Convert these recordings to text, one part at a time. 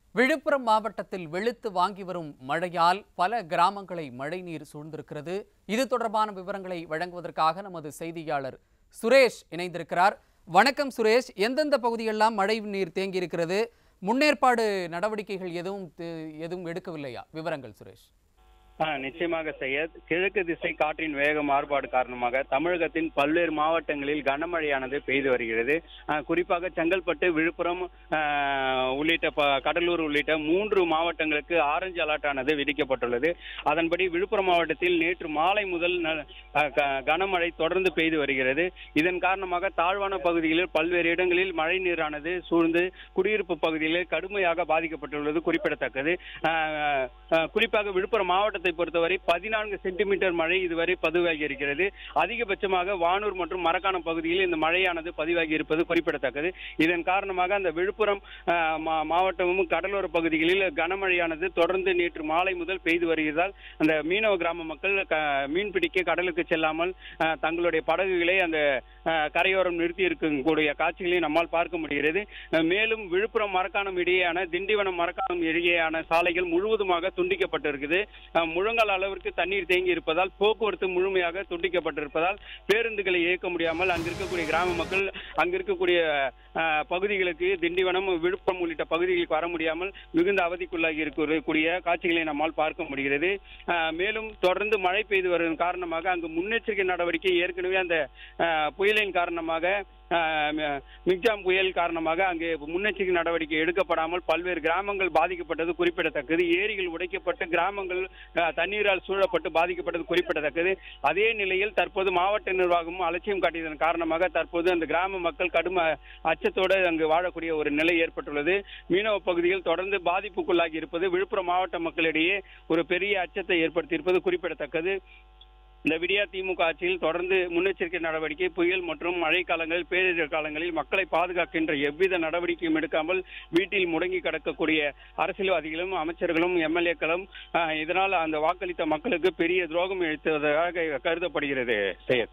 விழுப்புரம் மாவட்டத்தில் வெளுத்து வாங்கி வரும் மழையால் பல கிராமங்களை மழைநீர் சூழ்ந்திருக்கிறது இது தொடர்பான விவரங்களை வழங்குவதற்காக நமது செய்தியாளர் சுரேஷ் இணைந்திருக்கிறார் வணக்கம் சுரேஷ் எந்தெந்த பகுதியெல்லாம் மழை நீர் தேங்கி இருக்கிறது முன்னேற்பாடு நடவடிக்கைகள் எதுவும் தே- எதுவும் எடுக்கவில்லையா விவரங்கள் சுரேஷ் ஆ, நிச்சயமாக சையத் கிழக்கு திசை காற்றின் வேக மாறுபாடு காரணமாக தமிழகத்தின் பல்வேறு மாவட்டங்களில் கனமழையானது பெய்து வருகிறது ஆ, குறிப்பாக செங்கல்பட்டு விழுப்புரம் ஆ, உள்ளிட்ட ப- கடலூர் உள்ளிட்ட மூன்று மாவட்டங்களுக்கு ஆரஞ்சு அலர்ட் ஆனது விதிக்கப்பட்டுள்ளது அதன்படி விழுப்புரம் மாவட்டத்தில் நேற்று மாலை முதல் ந- ஆ, க- கனமழை தொடர்ந்து பெய்து வருகிறது இதன் காரணமாக தாழ்வான பகுதிகளில் பல்வேறு இடங்களில் மழை நீரானது சூழ்ந்து குடியிருப்பு பகுதிகளில் கடுமையாக பாதிக்கப்பட்டுள்ளது குறிப்பிடத்தக்கது ஆ, ஆ, குறிப்பாக விழுப்புரம் மாவட்டத்தை பொறுத்தவரை பதினான்கு சென்டிமீட்டர் மழை இதுவரை பதிவாகி இருக்கிறது அதிகபட்சமாக வானூர் மற்றும் மரக்காணம் பகுதியில் இந்த மழையானது பதிவாகி இருப்பது குறிப்பிடத்தக்கது இதன் காரணமாக அந்த விழுப்புரம் ஆ, மா- மாவட்டமும் கடலோர பகுதிகளில் கனமழையானது தொடர்ந்து நேற்று மாலை முதல் பெய்து வருகிறதால் அந்த மீனவ கிராம மக்கள் க- மீன் பிடிக்க கடலுக்கு செல்லாமல் ஆ, தங்களுடைய படகுகளை அந்த ஆ, கரையோரம் நிறுத்தி இருக்கக்கூடிய காட்சிகளை நம்மால் பார்க்க முடிகிறது ஆ, மேலும் விழுப்புரம் மரக்காணம் இடையேயான திண்டிவனம் மரக்காணம் இடையேயான சாலைகள் முழுவதுமாக துண்டிக்கப்பட்டிருக்குது ஆ, முழங்கால் அளவிற்கு தண்ணீர் தேங்கி இருப்பதால் போக்குவரத்து முழுமையாக துண்டிக்கப்பட்டிருப்பதால் பேருந்துகளை இயக்க முடியாமல் அங்கு இருக்கக்கூடிய கிராம மக்கள் அங்கு இருக்கக்கூடிய ஆ, பகுதிகளுக்கு திண்டிவனம் விழுப்புரம் உள்ளிட்ட பகுதிகளுக்கு வர முடியாமல் மிகுந்த அவதிக்குள்ளாகி இருக்கக்கூடிய காட்சிகளை நம்மால் பார்க்க முடிகிறது ஆ, மேலும் தொடர்ந்து மழை பெய்து வருவதன் காரணமாக அங்கு முன்னெச்சரிக்கை நடவடிக்கை ஏற்கனவே அந்த ஆ, புயலின் காரணமாக ஆ, ம- மிக்ஜாம் புயல் காரணமாக அங்கே முன்னெச்சரிக்கை நடவடிக்கை எடுக்கப்படாமல் பல்வேறு கிராமங்கள் பாதிக்கப்பட்டது குறிப்பிடத்தக்கது ஏரிகள் உடைக்கப்பட்டு கிராமங்கள் ஆ, தண்ணீரால் சூழப்பட்டு பாதிக்கப்பட்டது குறிப்பிடத்தக்கது அதே நிலையில் தற்போது மாவட்ட நிர்வாகமும் அலட்சியம் காட்டியதன் காரணமாக தற்போது அந்த கிராம மக்கள் கடும் அ- அச்சத்தோடு அங்கு வாழக்கூடிய ஒரு நிலை ஏற்பட்டுள்ளது மீனவ பகுதியில் தொடர்ந்து பாதிப்புக்குள்ளாகி இருப்பது விழுப்புரம் மாவட்ட மக்களிடையே ஒரு பெரிய அச்சத்தை ஏற்படுத்தியிருப்பது குறிப்பிடத்தக்கது இந்த விடியா திமுக ஆட்சியில் தொடர்ந்து முன்னெச்சரிக்கை நடவடிக்கை புயல் மற்றும் மழை காலங்களில் பேரிடர் காலங்களில் மக்களை பாதுகாக்கின்ற எவ்வித நடவடிக்கையும் எடுக்காமல் வீட்டில் முடங்கி கிடக்கக்கூடிய அரசியல்வாதிகளும் அமைச்சர்களும் எம்எல்ஏக்களும் இதனால் அந்த வாக்களித்த மக்களுக்கு பெரிய துரோகம் இழைத்ததாக கருதப்படுகிறது செயல்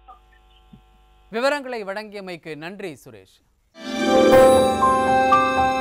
விவரங்களை வழங்கியமைக்கு நன்றி சுரேஷ்